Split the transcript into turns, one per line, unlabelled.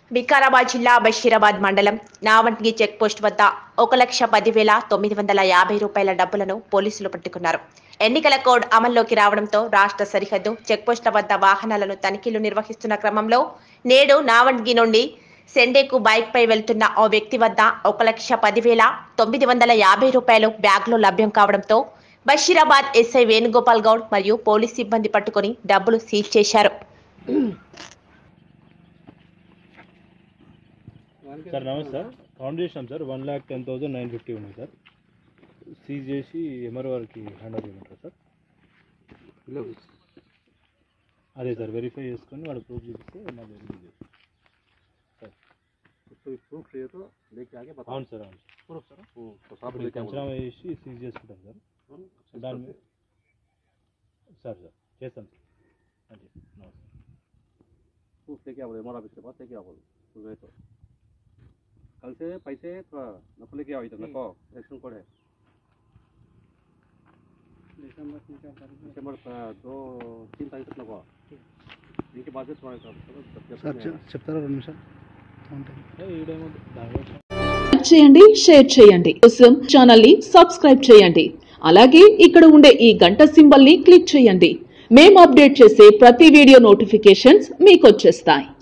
వికారాబాద్ జిల్లా బషీరాబాద్ మండలం నావంటి check post వద్ద ఒక లక్ష పదివేల తొమ్మిది వందల యాభై రూపాయల డబ్బులను పోలీసులు పట్టుకున్నారు ఎన్నికల కోడ్ అమల్లోకి రావడంతో రాష్ట్ర సరిహద్దు చెక్ పోస్టుల వద్ద వాహనాలను తనిఖీలు నిర్వహిస్తున్న క్రమంలో నేడు నావండ్గి నుండి సెండేకు బైక్ పై వెళ్తున్న ఓ వ్యక్తి వద్ద ఒక లక్ష పదివేల తొమ్మిది వందల యాభై రూపాయలు బ్యాగ్లో లభ్యం కావడంతో బషీరాబాద్ ఎస్ఐ వేణుగోపాల్ గౌడ్ మరియు పోలీస్ సిబ్బంది పట్టుకుని డబ్బులు సీజ్ చేశారు
సార్ నమస్తే సార్ కౌంట్ చేసినాం sir one lakh ten thousand nine fifty ఉన్నాయి సార్ సీజ్ చేసి ఎంఆర్ఓ వారికి హ్యాండ్ ఓవర్ చేయమంటారు సార్ అదే సార్ వెరిఫై చేసుకొని వాడు ప్రూఫ్ చూపిస్తే మాది రిలీజ్ చేస్తాం
तो प्रूफ चाहिए तो लेके आके बताओ
అవును సార్ అవును
प्रूफ सर तो साहब
ఇప్పుడు
लेके
పంచనామా వేసి సీజ్ చేసుకుంటాం సార్ దాని మీద సార్ సార్ చేస్తాం సార్ మంచి నమస్తే
प्रूफ लेके आओ एमआर ऑफिस के पास लेके आओ बोलो तो गए तो कल से पैसे थोड़ा नको लेके आओ इधर नको इलेक्शन कोड है दिसंबर अ, दो तीन तारीख तक नको इनके बाद से थोड़ा जब
సార్ చె- చెప్తారా రెండు నిమిషాలు ఉంటాయి
ఈడేమో దాని
లైక్ చేయండి షేర్ చేయండి కోసం ఛానల్ ని సబ్స్క్రైబ్ చేయండి అలాగే ఇక్కడ ఉండే ఈ గంట సింబల్ ని క్లిక్ చేయండి మేము అప్డేట్ చేసే ప్రతి వీడియో నోటిఫికేషన్స్ మీకు వచ్చేస్తాయి